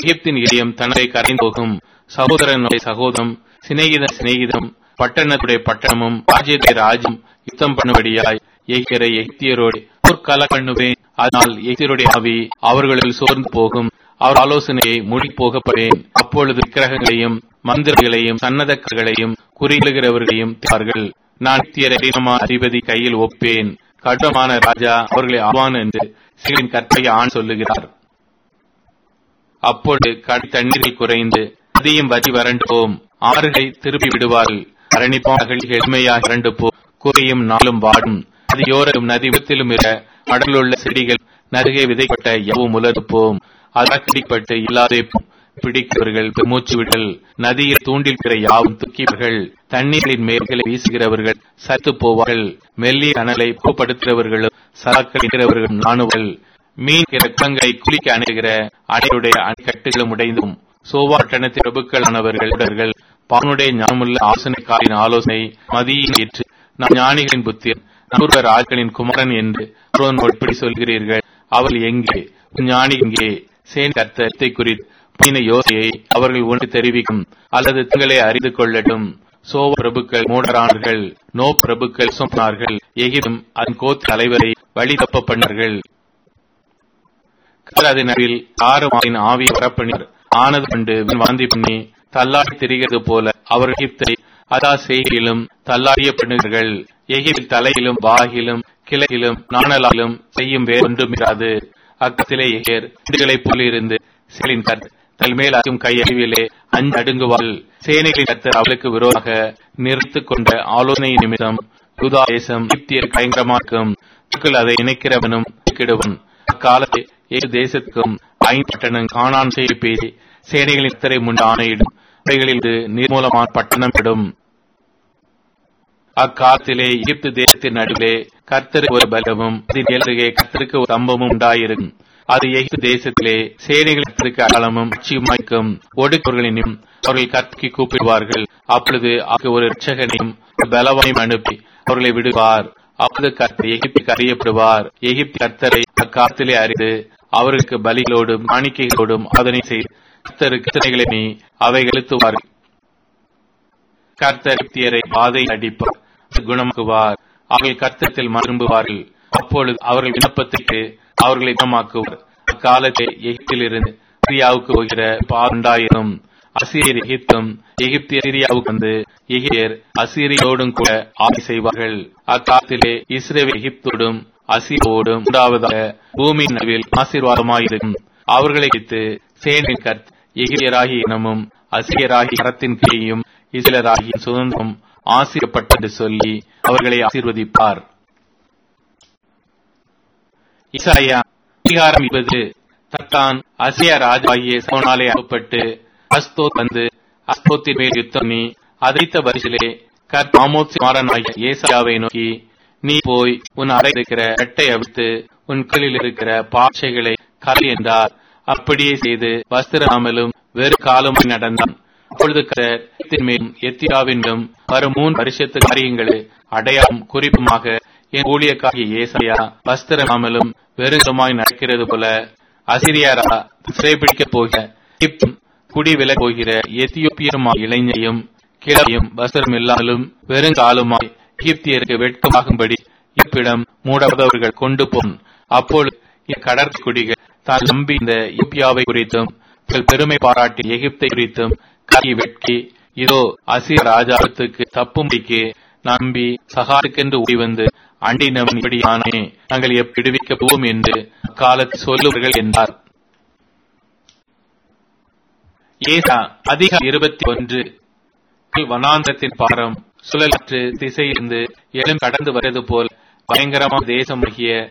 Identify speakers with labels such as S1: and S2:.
S1: எகிப்தின் இதயம் தனதை கரைந்து போகும் சகோதரனுடைய சகோதரம் சிநேகித சிநேகிதம் பட்டணத்துடைய பட்டணமும் ராஜ்யத்துடைய ராஜ்யம் யுத்தம் பண்ணும்படியாய் எகிற எகிப்தியரோடு போர்க்கல பண்ணுவேன் அதனால் எகிப்தியருடைய ஆவி அவர்களில் சோர்ந்து போகும் அவர் ஆலோசனையை முடி போகப்படேன் அப்பொழுது விக்கிரகங்களையும் மந்திரங்களையும் சன்னதக்களையும் குறியிடுகிறவர்களையும் தார்கள் நான் எகிப்தியரை கடினமான அதிபதி கையில் ஒப்பேன் கடுமான ராஜா அவர்களை ஆவான் என்று சிறின் கற்பையை ஆண் சொல்லுகிறார் அப்பொழுது கடை தண்ணீரில் குறைந்து நதியும் வரி வறண்டு போம் ஆறுகளை திருப்பி விடுவார்கள் அரணிப்பார்கள் எளிமையாக இரண்டு போ குறையும் நாளும் வாடும் நதியோரம் நதி வித்திலும் இர கடலுள்ள செடிகள் நருகே விதைப்பட்ட எவும் உலர்ந்து போம் அதாக்கிடிப்பட்டு இல்லாதே போம். பிடிக்கிறவர்கள் மூச்சு விடல் நதியில் தூண்டில் பிற யாவும் துக்கியவர்கள் தண்ணீரின் மேல்களை வீசுகிறவர்கள் சத்து போவார்கள் மெல்லிய அனலை பூப்படுத்துகிறவர்களும் சராக்கள் நாணுவல் மீன் கிரக்கங்களை குளிக்க அணுகிற அணையுடைய அணைக்கட்டுகளும் உடைந்தும் சோவாட்டணத்தில் பிரபுக்களானவர்கள் உடர்கள் பாவனுடைய ஞானமுள்ள ஆசனைக்காரின் ஆலோசனை மதியின் ஏற்று நம் ஞானிகளின் புத்திரன் நூறுவர் ஆட்களின் குமரன் என்று ஒருவன் எப்படி சொல்கிறீர்கள் அவள் எங்கே உன் ஞானி எங்கே சேன் கர்த்தத்தை குறித்து பணின யோசையை அவர்கள் ஒன்று தெரிவிக்கும் அல்லது தங்களை அறிந்து கொள்ளட்டும் சோவ பிரபுக்கள் மூடரானார்கள் நோ பிரபுக்கள் சொன்னார்கள் எகிப்தும் அதன் கோத் தலைவரை வழி தப்ப பண்ணார்கள் கர்த்தர் அதன் அருகில் ஆறுமாவின் ஆவி வரப்பணிர் ஆனது கண்டு வாந்தி பண்ணி தள்ளாடி திரிகிறது போல அவர் எகிப்தை அதா செய்கையிலும் தள்ளாடிய பண்ணுகிறார்கள் எகிப்தில் தலையிலும் வாகிலும் கிளையிலும் நாணலாலும் செய்யும் வேறு ஒன்றுமிராது அக்கத்திலே எகேர் இண்டுகளைப் போல இருந்து செயலின் கத் தல்மேல் அச்சும் கை அறிவிலே அஞ்சு அடுங்குவாள் சேனைகளின் கத்தர் அவளுக்கு விரோதாக நிறுத்திக் கொண்ட ஆலோசனை நிமித்தம் யூதா தேசம் எகிப்தியர் பயங்கரமாக்கும் மக்கள் அதை இணைக்கிறவனும் கிடுவன் அக்காலத்தில் ஏழு தேசத்துக்கும் ஐந்து பட்டணம் காணான் செய்து பேசி சேனைகளின் திரை முன் ஆணையிடும் அவைகளில் இது நிர்மூலமான பட்டணம் விடும் அக்காலத்திலே எகிப்து தேசத்தின் நடுவிலே கர்த்தருக்கு ஒரு பலமும் அதன் எல்லையே கர்த்தருக்கு ஒரு தம்பமும் உண்டாயிருக்கும் அது எகிப்து தேசத்திலே சேனைகளுக்கு அகலமும் அச்சியுமாய்க்கும் ஒடுக்கவர்களினும் அவர்கள் கர்த்தக்கு கூப்பிடுவார்கள் அப்பொழுது அவருக்கு ஒரு ரட்சகனையும் ஒரு பலவானையும் அனுப்பி அவர்களை விடுவார் அப்பொழுது கர்த்தர் எகிப்துக்கு அறியப்படுவார் எகிப்து கர்த்தரை அக்காலத்திலே அறிந்து அவர்களுக்கு பலிகளோடும் காணிக்கைகளோடும் அதனை செய்து கர்த்தருக்கு சிறைகளை நீ அவை எழுத்துவார் கர்த்தர் எகிப்தியரை பாதை அடிப்பார் குணமாக்குவார் அவர்கள் கர்த்தத்தில் மரும்புவார்கள் அப்பொழுது அவர்கள் விண்ணப்பத்திற்கு அவர்களை குணமாக்குவார் அக்காலத்தை எகிப்திலிருந்து சிரியாவுக்கு போகிற பாருண்டாயிரும் அசீரியர் எகிப்தும் எகிப்திய சிரியாவுக்கு வந்து எகிரியர் அசீரியோடும் கூட ஆட்சி செய்வார்கள் அக்காலத்திலே இஸ்ரேல் எகிப்தோடும் அசீரோடும் உண்டாவதாக பூமியின் நடுவில் ஆசீர்வாதமாயிருக்கும் அவர்களை வைத்து சேனின் கர்த் எகிரியராகிய இனமும் அசிரியராகிய கரத்தின் கீழையும் இஸ்ரேலராகிய சுதந்திரம் ஆசீர்வப்பட்டது சொல்லி அவர்களை ஆசீர்வதிப்பார் இசாயா அதிகாரம் இருபது தத்தான் அசிய ராஜாகிய சோனாலே அகப்பட்டு அஸ்தோத் வந்து அஸ்தோத்தின் மேல் யுத்தம் நீ அதைத்த வரிசிலே கர்த் ஆமோத் மாறனாகிய ஏசாயாவை நோக்கி நீ போய் உன் அறை இருக்கிற கட்டை அவிழ்த்து உன் களில் இருக்கிற பாட்சைகளை கலை என்றார் அப்படியே செய்து வஸ்திராமலும் வெறு காலமாய் நடந்தான் அப்பொழுது கர்த்தர் மேலும் எத்தியாவின் மேலும் வரும் மூன்று வருஷத்து காரியங்களை அடையாளம் குறிப்புமாக என் ஊழியக்காகிய ஏசாயா வஸ்திராமலும் வெறுங்கமாய் நடக்கிறது போல அசிரியாரா சிறைபிடிக்கப் போக எகிப்தும் குடி விலக போகிற எத்தியோப்பியருமாய் இளைஞரையும் கிழமையும் வஸ்திரம் இல்லாமலும் வெறுங்காலுமாய் எகிப்தியருக்கு வெட்கமாகும்படி இப்பிடம் மூடவதவர்கள் கொண்டு போன் அப்பொழுது இக்கடற்குடிகள் தான் நம்பி இந்த இப்பியாவை குறித்தும் தங்கள் பெருமை பாராட்டி எகிப்தை குறித்தும் கை வெட்கி இதோ அசிய ராஜாவுக்கு தப்பும்படிக்கு நம்பி சகாருக்கென்று ஓடி வந்து அண்டினவன் இப்படியானே நாங்கள் எப்படி விடுவிக்கப் போவோம் என்று அக்காலத்தில் சொல்லுவார்கள் என்றார் ஏசா அதிகம் இருபத்தி ஒன்று வனாந்தரத்தின் பாரம் சுழலற்று திசையிலிருந்து எழும் கடந்து வருவது போல் பயங்கரமான தேசமாகிய